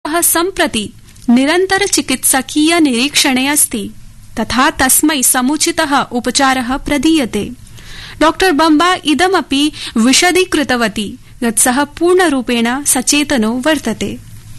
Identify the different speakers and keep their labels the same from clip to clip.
Speaker 1: सम्प्रति निरन्तर चिकित्सकीय निरीक्षणे अस्ति तथा तस्मै समुचित उपचार प्रदीयते डॉ बम्बा इदमपि विशदीकृतवती यत् स पूर्णरूपेण सचेतनो वर्तते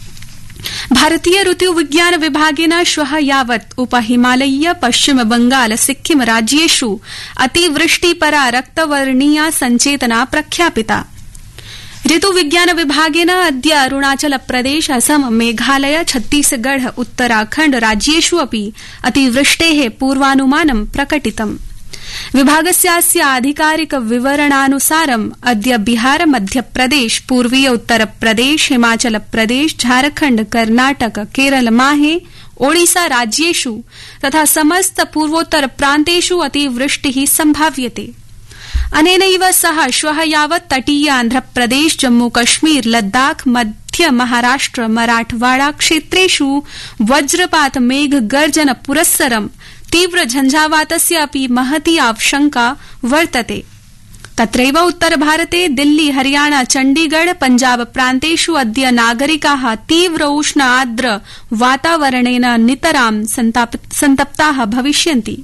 Speaker 1: भारतीय ऋतुविज्ञान विभागेन श्व यावत् उपहिमालयीय पश्चिम बंगाल सिक्किम राज्येष् अतिवृष्टिपरा रक्तवर्णीया सञ्चेतना प्रख्यापिता ऋतुविज्ञान विभागेन अद्य अरुणाचल प्रदेश असम मेघालय छत्तीसगढ़ उत्तराखण्ड राज्येष् अपि अतिवृष्टे पूर्वानुमानं प्रकटितम् विभागस्यास्य आधिकारिक विवरणानुसारम् अद्य बिहार मध्यप्रदेश पूर्वीय उत्तरप्रदेश हिमाचल प्रदेश झारखण्ड कर्नाटक केरल माहे ओडिसा राज्येष् तथा समस्त पूर्वोत्तर प्रान्तेष् अतिवृष्टि सम्भाव्यते अनेनैव सह श्व यावत् तटीय आन्ध्रप्रदेश जम्मू कश्मीर लद्दाख मध्य महाराष्ट्र मराठवाड़ा क्षेत्रेष् वज्रपात मेघ गर्जन पुरस्सरं तीव्र झंझावातस्य अपि महती आशंका वर्तते तत्रैव उत्तरभारते दिल्ली हरियाणा चण्डीगढ़ पञ्जाब प्रान्तेष् अद्य नागरिका तीव्र उष्ण आर्द्र वातावरणेन नितरां सन्तप्ता भविष्यन्ति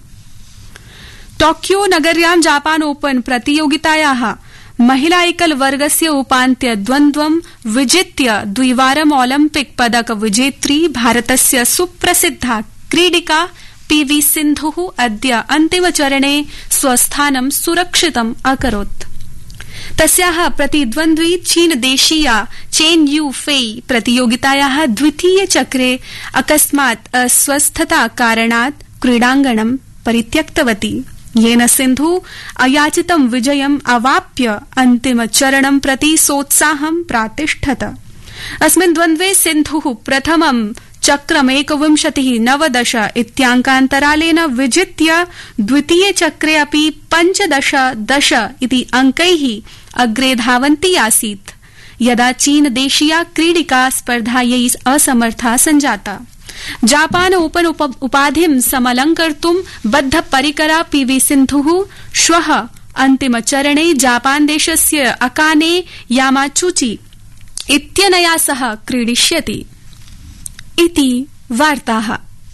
Speaker 1: टोक्यो नगर्यां जापान ओपन प्रतियोगिताया महिला एकल वर्गस्य उपान्त्य द्वन्द्वं विजित्य द्विवारं ओलम्पिक पदक विजेत्री भारतस्य सुप्रसिद्धा क्रीडिका पीवी सिन्धु अद्य अन्तिमचरणे स्वस्थानं सुरक्षितम् अकरोत् तस्या प्रतिद्वन्द्वी चीनदेशीया चेन यू फेई प्रतियोगिताया द्वितीय चक्रे अकस्मात् अस्वस्थता कारणात् क्रीडाङ्गणं परित्यक्तवती येन सिन्धु अयाचितं विजयम् अवाप्य अन्तिमचरणं प्रति सोत्साहं प्रातिष्ठत अस्मिन् द्वन्द्वे सिन्धु प्रथमं चक्रमेकविंशति नवदश इत्याङ्कान्तरालेन विजित्य द्वितीये चक्रे अपि पञ्चदश दश इति अंकै अग्रे धावन्ती आसीत् यदा चीनदेशीया क्रीडिका स्पर्धायै असमर्था सञ्जाता जापान ओपन उपाधिं समलंकर्तुं बद्धपरिकरा पीवी सिन्धु श्व अन्तिमचरणे जापानदेशस्य अकाने यामाचुची इत्यनया सह क्रीडिष्यति इति वार्ताः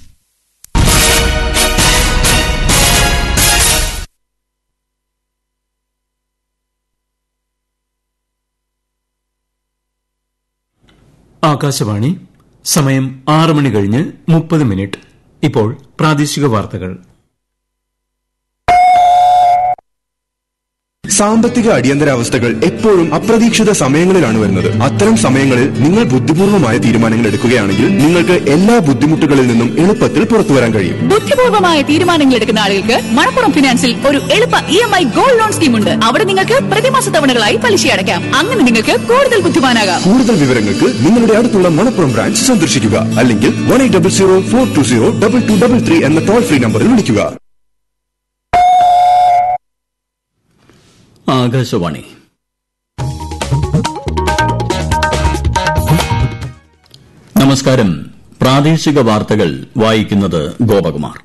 Speaker 2: ആകാശവാണി സമയം ആറ് മണി കഴിഞ്ഞ് മുപ്പത് മിനിറ്റ് ഇപ്പോൾ പ്രാദേശിക വാർത്തകൾ
Speaker 3: സാമ്പത്തിക അടിയന്തരാവസ്ഥകൾ എപ്പോഴും അപ്രതീക്ഷിത സമയങ്ങളിലാണ് വരുന്നത് അത്തരം സമയങ്ങളിൽ നിങ്ങൾ ബുദ്ധിപൂർവമായ തീരുമാനങ്ങൾ എടുക്കുകയാണെങ്കിൽ നിങ്ങൾക്ക് എല്ലാ ബുദ്ധിമുട്ടുകളിൽ നിന്നും എളുപ്പത്തിൽ പുറത്തുവരാൻ കഴിയും
Speaker 4: ബുദ്ധിപൂർവമായ തീരുമാനങ്ങൾ എടുക്കുന്ന ആളുകൾക്ക് മണപ്പുറം ഫിനാൻസിൽ ഒരു എളുപ്പ E M I gold loan scheme ഉണ്ട് അവിടെ നിങ്ങൾക്ക് പ്രതിമാസ തവണകളായി പലിശ അടയ്ക്കാം അങ്ങനെ നിങ്ങൾക്ക് കൂടുതൽ ബുദ്ധിമാനാകാം
Speaker 3: കൂടുതൽ വിവരങ്ങൾക്ക് നിങ്ങളുടെ അടുത്തുള്ള മണപ്പുറം ബ്രാഞ്ച് സന്ദർശിക്കുക അല്ലെങ്കിൽ one eight double zero four two zero double two double three എന്ന ടോൾ ഫ്രീ നമ്പറിൽ വിളിക്കുക
Speaker 5: ആകാശവാണി നമസ്കാരം പ്രാദേശിക വാർത്തകൾ വായിക്കുന്നത് ഗോപകുമാർ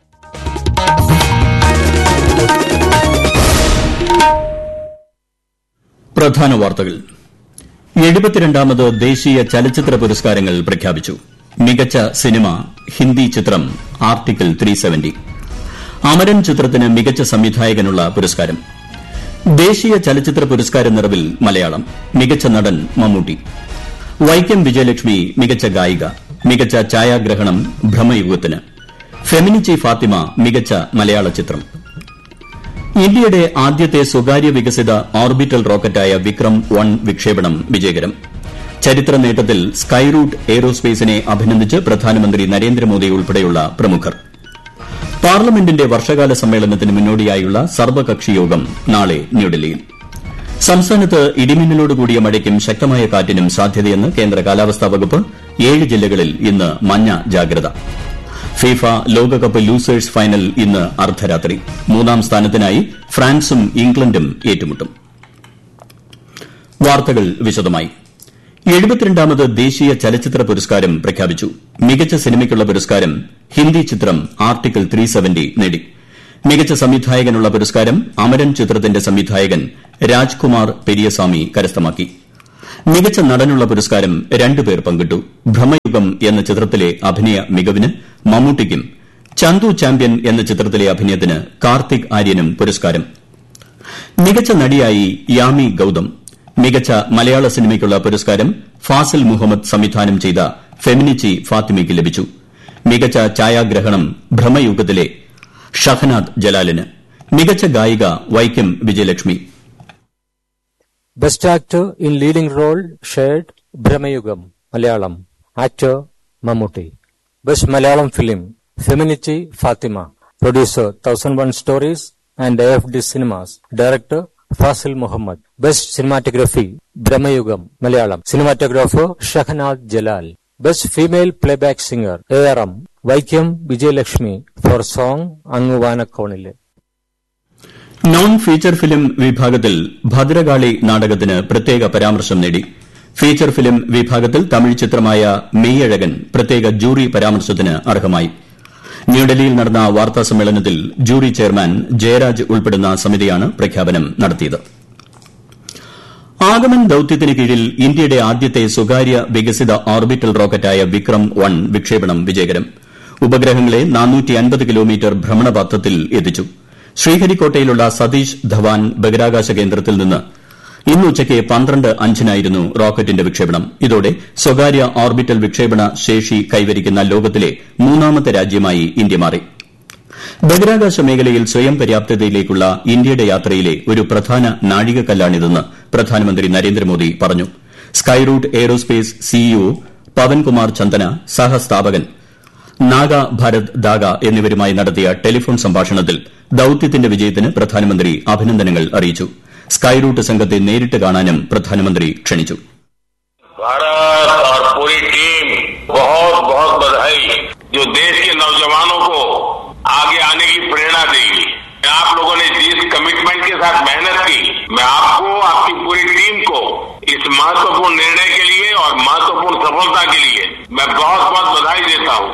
Speaker 5: പ്രധാന വാർത്തകൾ എഴുപത്തിരണ്ടാമത് ദേശീയ ചലച്ചിത്ര പുരസ്കാരങ്ങൾ പ്രഖ്യാപിച്ചു മികച്ച സിനിമ ഹിന്ദി ചിത്രം ആർട്ടിക്കിൾ ത്രീ സെവന്റി അമരൻ ചിത്രത്തിന് മികച്ച സംവിധായകനുള്ള പുരസ്കാരം ദേശീയ ചലച്ചിത്ര പുരസ്കാര നിറവിൽ മലയാളം മികച്ച നടൻ മമ്മൂട്ടി വൈക്കം വിജയലക്ഷ്മി മികച്ച ഗായിക മികച്ച ഛായാഗ്രഹണം ഭ്രമയുഗത്തിന് ഫെമിനിച്ചി ഫാത്തിമ മികച്ച മലയാള ചിത്രം ഇന്ത്യയുടെ ആദ്യത്തെ സ്വകാര്യ വികസിത ഓർബിറ്റൽ റോക്കറ്റായ വിക്രം വൺ വിക്ഷേപണം വിജയകരം ചരിത്ര നേട്ടത്തിൽ സ്കൈറൂട്ട് എയ്റോസ്പേസിനെ അഭിനന്ദിച്ച് പ്രധാനമന്ത്രി നരേന്ദ്രമോദി ഉൾപ്പെടെയുള്ള പ്രമുഖർ പാർലമെന്റിന്റെ വർഷകാല സമ്മേളനത്തിന് മുന്നോടിയായുള്ള സർവകക്ഷി യോഗം നാളെ ന്യൂഡൽഹിയിൽ സംസ്ഥാനത്ത് ഇടിമിന്നലോട് കൂടിയ മഴയ്ക്കും ശക്തമായ കാറ്റിനും സാധ്യതയെന്ന് കേന്ദ്ര കാലാവസ്ഥാ വകുപ്പ് ഏഴ് ജില്ലകളിൽ ഇന്ന് മഞ്ഞ ജാഗ്രത ഫിഫ ലോകകപ്പ് ലൂസേഴ്സ് ഫൈനൽ ഇന്ന് അർദ്ധരാത്രി മൂന്നാം സ്ഥാനത്തിനായി ഫ്രാൻസും ഇംഗ്ലണ്ടും ഏറ്റുമുട്ടും വാർത്തകൾ വിശദമായി എഴുപത്തിരണ്ടാമത് ദേശീയ ചലച്ചിത്ര പുരസ്കാരം പ്രഖ്യാപിച്ചു മികച്ച സിനിമയ്ക്കുള്ള പുരസ്കാരം ഹിന്ദി ചിത്രം ആർട്ടിക്കിൾ ത്രീ സെവന്റി നേടി മികച്ച സംവിധായകനുള്ള പുരസ്കാരം അമരൻ ചിത്രത്തിന്റെ സംവിധായകൻ രാജ്കുമാർ പെരിയസ്വാമി കരസ്ഥമാക്കി മികച്ച നടനുള്ള പുരസ്കാരം രണ്ടുപേർ പങ്കിട്ടു ഭ്രമയുഗം എന്ന ചിത്രത്തിലെ അഭിനയ മികവിന് മമ്മൂട്ടിക്കും ചന്തു ചാമ്പ്യൻ എന്ന ചിത്രത്തിലെ അഭിനയത്തിന് കാർത്തിക് ആര്യനും പുരസ്കാരം മികച്ച നടിയായി യാമി ഗൌതം മികച്ച മലയാള സിനിമയ്ക്കുള്ള പുരസ്കാരം ഫാസിൽ മുഹമ്മദ് സംവിധാനം ചെയ്ത ഫെമിനിച്ചി ഫാത്തിമയ്ക്ക് ലഭിച്ചു മികച്ച ഛായാഗ്രഹണം ഭ്രമയുഗത്തിലെ ഷഹനാദ് ജലാലിന് മികച്ച ഗായിക Vaikom Vijayalakshmi
Speaker 6: Best actor in leading role shared Brahmayugam, Malayalam. Actor Mammootty. Best Malayalam film Feminichi Fatima. Producer 1001 Stories and AFD Cinemas. Director Fasil Muhammad. Best cinematography Brahmayugam, Malayalam. Cinematographer Shahnad Jalal. Best female playback singer ARM Vaikam Vijayalakshmi for song Anguvanakonile.
Speaker 5: Non feature film വിഭാഗത്തിൽ ഭദ്രകാളി നാടകത്തിന് പ്രത്യേക പരാമർശം നേടി feature film വിഭാഗത്തിൽ തമിഴ് ചിത്രമായ മെയ്യഴകൻ പ്രത്യേക jury പരാമർശത്തിന് അർഹമായി ന്യൂഡൽഹിയിൽ നടന്ന വാർത്താ സമ്മേളനത്തിൽ ജൂറി ചെയർമാൻ ജയരാജ് ഉൾപ്പെടുന്ന സമിതിയാണ് പ്രഖ്യാപനം നടത്തിയത് ആഗമൻ ദൌത്യത്തിന് കീഴിൽ ഇന്ത്യയുടെ ആദ്യത്തെ സ്വകാര്യ വികസിത ഓർബിറ്റൽ റോക്കറ്റായ വിക്രം വൺ വിക്ഷേപണം വിജയകരം ഉപഗ്രഹങ്ങളെ കിലോമീറ്റർ ഭ്രമണപഥത്തിൽ എത്തിച്ചു ശ്രീഹരിക്കോട്ടയിലുള്ള സതീഷ് ധവാൻ ബഹിരാകാശ കേന്ദ്രത്തിൽ നിന്ന് ഇന്ന് ഉച്ചയ്ക്ക് പന്ത്രണ്ട് അഞ്ചിനായിരുന്നു റോക്കറ്റിന്റെ വിക്ഷേപണം ഇതോടെ സ്വകാര്യ ഓർബിറ്റൽ വിക്ഷേപണ ശേഷി കൈവരിക്കുന്ന ലോകത്തിലെ മൂന്നാമത്തെ രാജ്യമായി ഇന്ത്യ മാറി ബഹിരാകാശ മേഖലയിൽ സ്വയം പര്യാപ്തതയിലേക്കുള്ള ഇന്ത്യയുടെ യാത്രയിലെ ഒരു പ്രധാന നാഴികക്കല്ലാണിതെന്ന് പ്രധാനമന്ത്രി നരേന്ദ്രമോദി പറഞ്ഞു Skyroot Aerospace CEO Pavan Kumar Chandana സഹസ്ഥാപകൻ നാഗ ഭാരത് ദാഗ എന്നിവരുമായി നടത്തിയ ടെലിഫോൺ സംഭാഷണത്തിൽ ദൌത്യത്തിന്റെ വിജയത്തിന് പ്രധാനമന്ത്രി അഭിനന്ദനങ്ങൾ അറിയിച്ചു സ്കൈറൂട്ട് സംഘത്തെ നേരിട്ട് കാണാനും പ്രധാനമന്ത്രി ക്ഷണിച്ചു
Speaker 7: भारत और पूरी टीम बहुत बहुत बधाई जो देश के नौजवानों को आगे आने की प्रेरणा देगी आप लोगों ने जिस कमिटमेंट के साथ मेहनत की मैं आपको आपकी पूरी टीम को इस महत्वपूर्ण निर्णय के लिए और महत्वपूर्ण सफलता के लिए मैं बहुत बहुत बधाई देता हूं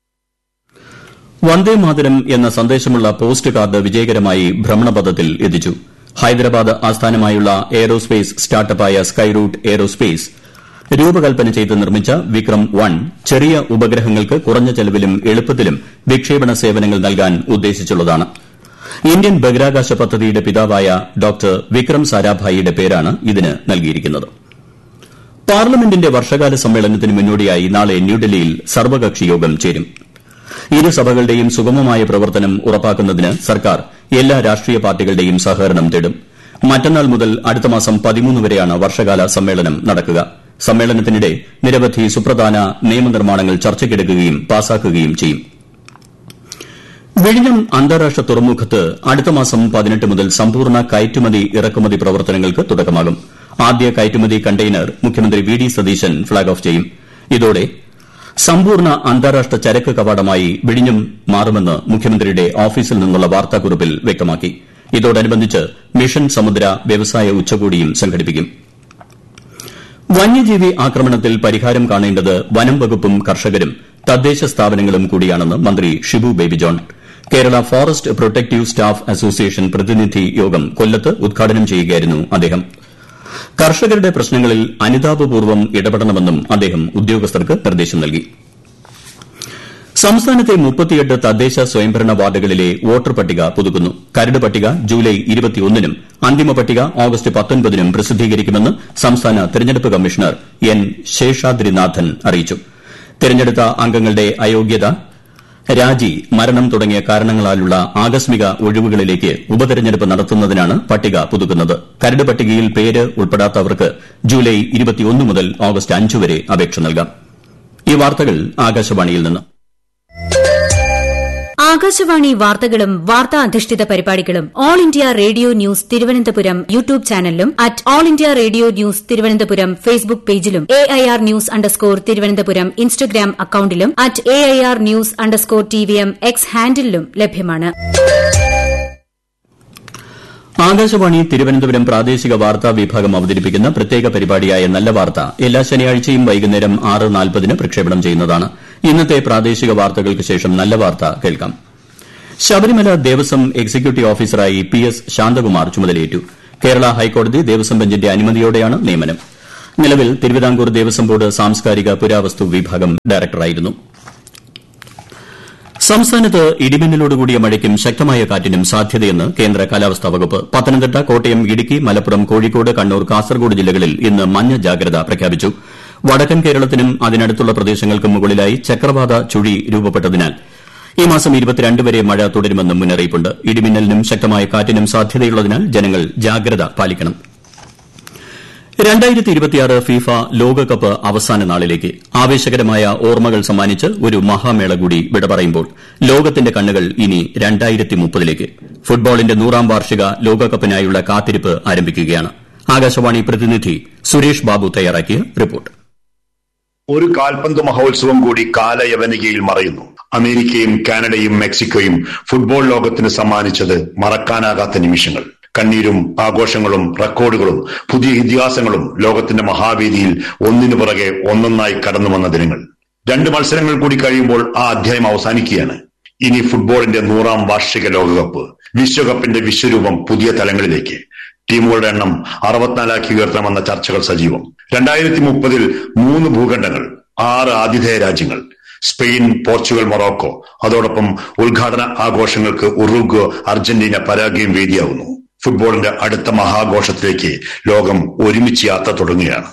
Speaker 5: വന്ദേ മാതരം എന്ന സന്ദേശമുള്ള പോസ്റ്റ് കാർഡ് വിജയകരമായി ഭ്രമണപഥത്തിൽ എത്തിച്ചു ഹൈദരാബാദ് ആസ്ഥാനമായുള്ള എയ്റോസ്പേസ് സ്റ്റാർട്ടപ്പായ സ്കൈറൂട്ട് എയ്റോസ്പേസ് രൂപകൽപ്പന ചെയ്ത് നിർമ്മിച്ച വിക്രം വൺ ചെറിയ ഉപഗ്രഹങ്ങൾക്ക് കുറഞ്ഞ ചെലവിലും എളുപ്പത്തിലും വിക്ഷേപണ സേവനങ്ങൾ നൽകാൻ ഉദ്ദേശിച്ചുള്ളതാണ് ഇന്ത്യൻ ബഹിരാകാശ പദ്ധതിയുടെ പിതാവായ ഡോക്ടർ വിക്രം സാരാഭായിയുടെ പേരാണ് ഇതിന് നൽകിയിരിക്കുന്നത് പാർലമെന്റിന്റെ വർഷകാല സമ്മേളനത്തിന് മുന്നോടിയായി നാളെ ന്യൂഡൽഹിയിൽ സർവകക്ഷി യോഗം ചേരും ഇരു സഭകളുടെയും സുഗമമായ പ്രവർത്തനം ഉറപ്പാക്കുന്നതിന് സർക്കാർ എല്ലാ രാഷ്ട്രീയ പാർട്ടികളുടെയും സഹകരണം തേടും മറ്റന്നാൾ മുതൽ അടുത്ത മാസം പതിമൂന്ന് വരെയാണ് വർഷകാല സമ്മേളനം നടക്കുക സമ്മേളനത്തിനിടെ നിരവധി സുപ്രധാന നിയമനിർമ്മാണങ്ങൾ ചർച്ചയ്ക്കെടുക്കുകയും പാസാക്കുകയും ചെയ്യും വിഴിഞ്ഞം അന്താരാഷ്ട്ര തുറമുഖത്ത് അടുത്ത മാസം പതിനെട്ട് മുതൽ സമ്പൂർണ്ണ കയറ്റുമതി ഇറക്കുമതി പ്രവർത്തനങ്ങൾക്ക് തുടക്കമാകും ആദ്യ കയറ്റുമതി കണ്ടെയ്നർ മുഖ്യമന്ത്രി V D Satheesan flag off ചെയ്യും ഇതോടെ സമ്പൂർണ്ണ അന്താരാഷ്ട്ര ചരക്ക് കവാടമായി വിഴിഞ്ഞം മാറുമെന്ന് മുഖ്യമന്ത്രിയുടെ ഓഫീസിൽ നിന്നുള്ള വാർത്താക്കുറിപ്പിൽ വ്യക്തമാക്കി ഇതോടനുബന്ധിച്ച് മിഷൻ സമുദ്ര വ്യവസായ ഉച്ചകോടിയും സംഘടിപ്പിക്കും വന്യജീവി ആക്രമണത്തിൽ പരിഹാരം കാണേണ്ടത് വനം വകുപ്പും കർഷകരും തദ്ദേശ സ്ഥാപനങ്ങളും കൂടിയാണെന്ന് മന്ത്രി Shibu Baby John Kerala forest protective staff association പ്രതിനിധി യോഗം കൊല്ലത്ത് ഉദ്ഘാടനം ചെയ്യുകയായിരുന്നു അദ്ദേഹം കർഷകരുടെ പ്രശ്നങ്ങളിൽ അനുതാപപൂർവ്വം ഇടപെടണമെന്നും അദ്ദേഹം ഉദ്യോഗസ്ഥർക്ക് നിർദ്ദേശം നൽകി സംസ്ഥാനത്തെ മുപ്പത്തിയെട്ട് തദ്ദേശ സ്വയംഭരണ വാർഡുകളിലെ വോട്ടർ പട്ടിക പുതുക്കുന്നു കരട് പട്ടിക ജൂലൈ ഇരുപത്തിയൊന്നിനും അന്തിമ പട്ടിക ഓഗസ്റ്റ് പത്തൊൻപതിനും പ്രസിദ്ധീകരിക്കുമെന്ന് സംസ്ഥാന തെരഞ്ഞെടുപ്പ് കമ്മീഷണർ എൻ ശേഷാദ്രിനാഥൻ അറിയിച്ചു തെരഞ്ഞെടുത്ത അംഗങ്ങളുടെ അയോഗ്യത രാജി മരണം തുടങ്ങിയ കാരണങ്ങളാലുള്ള ആകസ്മിക ഒഴിവുകളിലേക്ക് ഉപതെരഞ്ഞെടുപ്പ് നടത്തുന്നതിനാണ് പട്ടിക പുതുക്കുന്നത് കരട് പട്ടികയിൽ പേര് ഉൾപ്പെടാത്തവർക്ക് ജൂലൈ ഇരുപത്തിയൊന്ന് മുതൽ ഓഗസ്റ്റ് അഞ്ച് വരെ അപേക്ഷ നൽകാം ഈ വാർത്തകൾ ആകാശവാണിയിൽ നിന്ന്
Speaker 8: ആകാശവാണി വാർത്തകളും വാർത്താ അധിഷ്ഠിത പരിപാടികളും All India Radio News Thiruvananthapuram YouTube ചാനലിലും at All India Radio News Thiruvananthapuram Facebook പേജിലും A I R news underscore Thiruvananthapuram Instagram അക്കൌണ്ടിലും at A I R news underscore T V M X ഹാൻഡിലും ലഭ്യമാണ്
Speaker 5: ആകാശവാണി തിരുവനന്തപുരം പ്രാദേശിക വാർത്താ വിഭാഗം അവതരിപ്പിക്കുന്ന പ്രത്യേക പരിപാടിയായ നല്ല വാർത്ത എല്ലാ ശനിയാഴ്ചയും വൈകുന്നേരം ആറ് നാൽപ്പതിന് പ്രക്ഷേപണം ചെയ്യുന്നതാണ് ഇന്നത്തെ പ്രാദേശിക വാർത്തകൾക്ക് ശേഷം നല്ല വാർത്ത കേൾക്കാം ശബരിമല ദേവസ്വം എക്സിക്യൂട്ടീവ് ഓഫീസറായി പി എസ് ശാന്തകുമാർ ചുമതലയേറ്റു കേരള ഹൈക്കോടതി ദേവസ്വം ബെഞ്ചിന്റെ അനുമതിയോടെയാണ് നിയമനം നിലവിൽ തിരുവിതാംകൂർ ദേവസ്വം ബോർഡ് സാംസ്കാരിക പുരാവസ്തു വിഭാഗം ഡയറക്ടറായിരുന്നു സംസ്ഥാനത്ത് ഇടിമിന്നലോടുകൂടിയ മഴയ്ക്കും ശക്തമായ കാറ്റിനും സാധ്യതയെന്ന് കേന്ദ്ര കാലാവസ്ഥാ വകുപ്പ് പത്തനംതിട്ട കോട്ടയം ഇടുക്കി മലപ്പുറം കോഴിക്കോട് കണ്ണൂർ കാസർഗോഡ് ജില്ലകളിൽ ഇന്ന് മഞ്ഞ ജാഗ്രത പ്രഖ്യാപിച്ചു വടക്കൻ കേരളത്തിനും അതിനടുത്തുള്ള പ്രദേശങ്ങൾക്കും മുകളിലായി ചക്രവാത ചുഴി രൂപപ്പെട്ടതിനാൽ ഈ മാസം വരെ മഴ തുടരുമെന്നും മുന്നറിയിപ്പുണ്ട് ഇടിമിന്നലിനും ശക്തമായ കാറ്റിനും സാധ്യതയുള്ളതിനാൽ ജനങ്ങൾ ജാഗ്രത പാലിക്കണം ഫിഫ ലോകകപ്പ് അവസാന നാളിലേക്ക് ആവേശകരമായ ഓർമ്മകൾ സമ്മാനിച്ച് ഒരു മഹാമേള കൂടി വിട പറയുമ്പോൾ ലോകത്തിന്റെ കണ്ണുകൾ ഇനി ലേക്ക് ഫുട്ബോളിന്റെ നൂറാം വാർഷിക ലോകകപ്പിനായുള്ള കാത്തിരിപ്പ് ആരംഭിക്കുകയാണ് ആകാശവാണി പ്രതിനിധി സുരേഷ് ബാബു തയ്യാറാക്കിയ റിപ്പോർട്ട്
Speaker 9: ഒരു കാൽപന്ത് മഹോത്സവം കൂടി കാലയവനികയിൽ മറയുന്നു അമേരിക്കയും കാനഡയും മെക്സിക്കോയും ഫുട്ബോൾ ലോകത്തിന് സമ്മാനിച്ചത് മറക്കാനാകാത്ത നിമിഷങ്ങൾ കണ്ണീരും ആഘോഷങ്ങളും റെക്കോർഡുകളും പുതിയ ഇതിഹാസങ്ങളും ലോകത്തിന്റെ മഹാവേദിയിൽ ഒന്നിനു പുറകെ ഒന്നൊന്നായി കടന്നു വന്ന ദിനങ്ങൾ രണ്ട് മത്സരങ്ങൾ കൂടി കഴിയുമ്പോൾ ആ അധ്യായം അവസാനിക്കുകയാണ് ഇനി ഫുട്ബോളിന്റെ നൂറാം വാർഷിക ലോകകപ്പ് വിശ്വകപ്പിന്റെ വിശ്വരൂപം പുതിയ തലങ്ങളിലേക്ക് ടീമുകളുടെ എണ്ണം അറുപത്തിനാലാക്കി ഉയർത്തണമെന്ന ചർച്ചകൾ സജീവം രണ്ടായിരത്തി മുപ്പതിൽ മൂന്ന് ഭൂഖണ്ഡങ്ങൾ ആറ് ആതിഥേയ രാജ്യങ്ങൾ സ്പെയിൻ പോർച്ചുഗൽ മൊറോക്കോ അതോടൊപ്പം ഉദ്ഘാടന ആഘോഷങ്ങൾക്ക് ഉറുഗ്വ അർജന്റീന പരാഗ്വയും വേദിയാവുന്നു ഫുട്ബോളിന്റെ അടുത്ത മഹാഘോഷത്തിലേക്ക് ലോകം ഒരുമിച്ച് യാത്ര തുടങ്ങുകയാണ്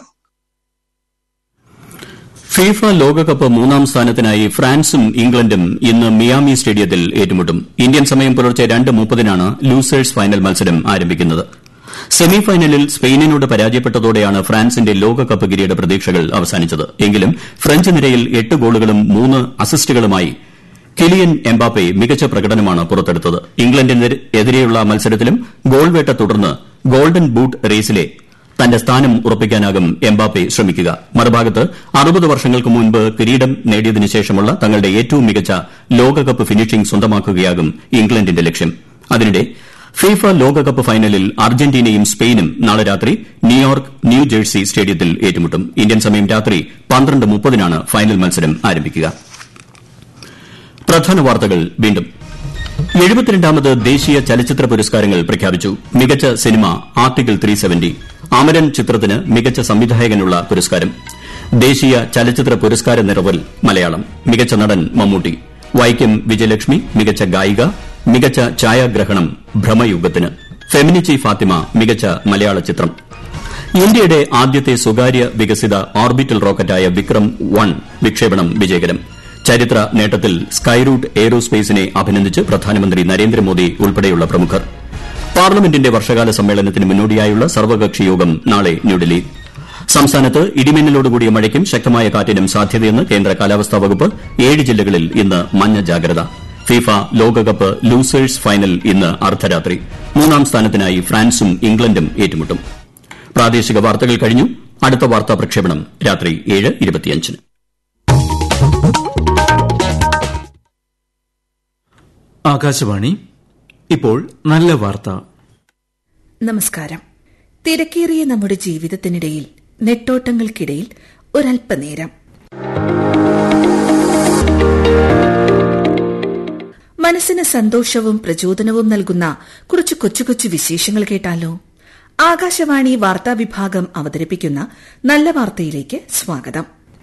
Speaker 5: ഫിഫ ലോകകപ്പ് മൂന്നാം സ്ഥാനത്തിനായി ഫ്രാൻസും ഇംഗ്ലണ്ടും ഇന്ന് മിയാമി സ്റ്റേഡിയത്തിൽ ഏറ്റുമുട്ടും ഇന്ത്യൻ സമയം പുലർച്ചെ രണ്ട് മുപ്പതിനാണ് ലൂസേഴ്സ് ഫൈനൽ മത്സരം ആരംഭിക്കുന്നത് സെമി ഫൈനലിൽ സ്പെയിനിനോട് പരാജയപ്പെട്ടതോടെയാണ് ഫ്രാൻസിന്റെ ലോകകപ്പ് കിരീട പ്രതീക്ഷകൾ അവസാനിച്ചത് എങ്കിലും ഫ്രഞ്ച് നിരയിൽ എട്ട് ഗോളുകളും മൂന്ന് അസിസ്റ്റുകളുമായി കിലിയൻ എംബാപ്പെ മികച്ച പ്രകടനമാണ് പുറത്തെടുത്തത് ഇംഗ്ലണ്ടിനെതിരെയുള്ള മത്സരത്തിലും ഗോൾവേട്ട തുടർന്ന് ഗോൾഡൻ ബൂട്ട് റേസിലെ തന്റെ സ്ഥാനം ഉറപ്പിക്കാനാകും എംബാപ്പെ ശ്രമിക്കുക മറുഭാഗത്ത് അറുപത് വർഷങ്ങൾക്ക് മുൻപ് കിരീടം നേടിയതിനു ശേഷമുള്ള തങ്ങളുടെ ഏറ്റവും മികച്ച ലോകകപ്പ് ഫിനിഷിംഗ് സ്വന്തമാക്കുകയാകും ഇംഗ്ലണ്ടിന്റെ ലക്ഷ്യം അതിനിടെ ഫിഫ ലോകകപ്പ് ഫൈനലിൽ അർജന്റീനയും സ്പെയിനും നാളെ രാത്രി ന്യൂയോർക്ക് ന്യൂ ജേഴ്സി സ്റ്റേഡിയത്തിൽ ഏറ്റുമുട്ടും ഇന്ത്യൻ സമയം രാത്രി പന്ത്രണ്ട് മുപ്പതിനാണ് ഫൈനൽ മത്സരം ആരംഭിക്കുക പ്രധാന വാർത്തകൾ വീണ്ടും എഴുപത്തിരണ്ടാമത് ദേശീയ ചലച്ചിത്ര പുരസ്കാരങ്ങൾ പ്രഖ്യാപിച്ചു മികച്ച cinema article three seventy Amaran ചിത്രത്തിന് മികച്ച സംവിധായകനുള്ള പുരസ്കാരം ദേശീയ ചലച്ചിത്ര പുരസ്കാര നിറവൽ മലയാളം മികച്ച നടൻ മമ്മൂട്ടി വൈക്കം വിജയലക്ഷ്മി മികച്ച ഗായിക മികച്ച ഛായാഗ്രഹണം ഭ്രമയുഗത്തിന് ഫെമിനിച്ചി ഫാത്തിമ മികച്ച മലയാള ചിത്രം ഇന്ത്യയുടെ ആദ്യത്തെ സ്വകാര്യ വികസിത ഓർബിറ്റൽ റോക്കറ്റായ വിക്രം വൺ വിക്ഷേപണം വിജയകരം ചരിത്ര നേട്ടത്തിൽ സ്കൈറൂട്ട് എയ്റോസ്പേസിനെ അഭിനന്ദിച്ച് പ്രധാനമന്ത്രി നരേന്ദ്രമോദി ഉൾപ്പെടെയുള്ള പ്രമുഖർ പാർലമെന്റിന്റെ വർഷകാല സമ്മേളനത്തിന് മുന്നോടിയായുള്ള സർവകക്ഷി യോഗം നാളെ ന്യൂഡൽഹിയിൽ സംസ്ഥാനത്ത് ഇടിമിന്നലോടുകൂടിയ മഴയ്ക്കും ശക്തമായ കാറ്റിനും സാധ്യതയെന്ന് കേന്ദ്ര കാലാവസ്ഥാ വകുപ്പ് ഏഴ് ജില്ലകളിൽ ഇന്ന് മഞ്ഞ ജാഗ്രത ഫിഫ ലോകകപ്പ് ലൂസേഴ്സ് ഫൈനൽ ഇന്ന് അർദ്ധരാത്രി മൂന്നാം സ്ഥാനത്തിനായി ഫ്രാൻസും ഇംഗ്ലണ്ടും ഏറ്റുമുട്ടും പ്രാദേശിക വാർത്തകൾ കഴിഞ്ഞു അടുത്ത വാർത്താ പ്രക്ഷേപണം രാത്രി ഏഴ് ഇരുപത്തിയഞ്ചിന്
Speaker 2: ആകാശവാണി ഇപ്പോൾ നല്ല വാർത്ത
Speaker 10: നമസ്കാരം തിരക്കേറിയ നമ്മുടെ ജീവിതത്തിനിടയിൽ നെട്ടോട്ടങ്ങൾക്കിടയിൽ ഒരല്പനേരം മനസ്സിന് സന്തോഷവും പ്രചോദനവും നൽകുന്ന കുറച്ച് കൊച്ചു കൊച്ചു വിശേഷങ്ങൾ കേട്ടാലോ ആകാശവാണി വാർത്താ വിഭാഗം അവതരിപ്പിക്കുന്ന നല്ല വാർത്തയിലേക്ക് സ്വാഗതം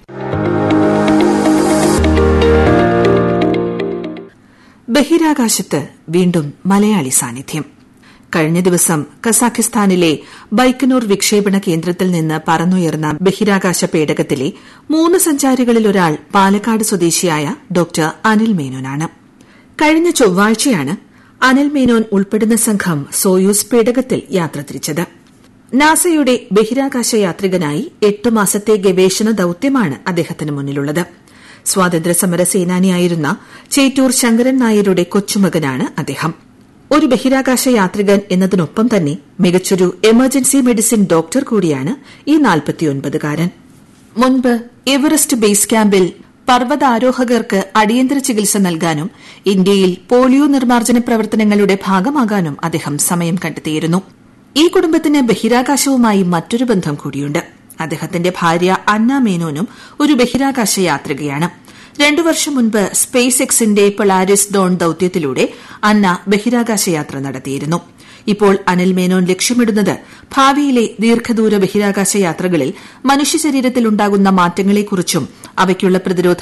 Speaker 10: ബഹിരാകാശത്ത് വീണ്ടും മലയാളി സാന്നിധ്യം കഴിഞ്ഞ ദിവസം കസാഖിസ്ഥാനിലെ ബൈക്കനൂർ വിക്ഷേപണ കേന്ദ്രത്തിൽ നിന്ന് പറന്നുയർന്ന ബഹിരാകാശ പേടകത്തിലെ മൂന്ന് സഞ്ചാരികളിൽ ഒരാൾ പാലക്കാട് സ്വദേശിയായ ഡോക്ടർ അനിൽ മേനോനാണ് കഴിഞ്ഞ ചൊവ്വാഴ്ചയാണ് അനിൽ മേനോൻ ഉൾപ്പെടുന്ന സംഘം സോയൂസ് പേടകത്തിൽ യാത്ര തിരിച്ചത് നാസയുടെ ബഹിരാകാശ യാത്രികനായി എട്ട് മാസത്തെ ഗവേഷണ ദൌത്യമാണ് അദ്ദേഹത്തിന് മുന്നിലുള്ളത് സ്വാതന്ത്ര്യസമര സേനാനിയായിരുന്ന ചേറ്റൂർ ശങ്കരൻ നായരുടെ കൊച്ചുമകനാണ് അദ്ദേഹം ഒരു ബഹിരാകാശ യാത്രികൻ എന്നതിനൊപ്പം തന്നെ മികച്ചൊരു എമർജൻസി മെഡിസിൻ ഡോക്ടർ കൂടിയാണ് ഈ നാൽപ്പത്തിയൊൻപതുകാരൻ മുൻപ് എവറസ്റ്റ് ബേസ് ക്യാമ്പിൽ പർവ്വതാരോഹകർക്ക് അടിയന്തര ചികിത്സ നൽകാനും ഇന്ത്യയിൽ പോളിയോ നിർമ്മാർജ്ജന പ്രവർത്തനങ്ങളുടെ ഭാഗമാകാനും അദ്ദേഹം സമയം കണ്ടെത്തിയിരുന്നു ഈ കുടുംബത്തിന് ബഹിരാകാശവുമായി മറ്റൊരു ബന്ധം കൂടിയുണ്ട് അദ്ദേഹത്തിന്റെ ഭാര്യ അന്ന മേനോനും ഒരു ബഹിരാകാശ യാത്രികയാണ് രണ്ടു വർഷം മുൻപ് സ്പേസ് എക്സിന്റെ പൊളാരിസ് ഡോൺ ദൌത്യത്തിലൂടെ അന്ന ബഹിരാകാശ യാത്ര നടത്തിയിരുന്നു ഇപ്പോൾ അനിൽ മേനോൻ ലക്ഷ്യമിടുന്നത് ഭാവിയിലെ ദീർഘദൂര ബഹിരാകാശ യാത്രകളിൽ മനുഷ്യ ശരീരത്തിൽ ഉണ്ടാകുന്ന മാറ്റങ്ങളെക്കുറിച്ചും അവയ്ക്കുള്ള പ്രതിരോധ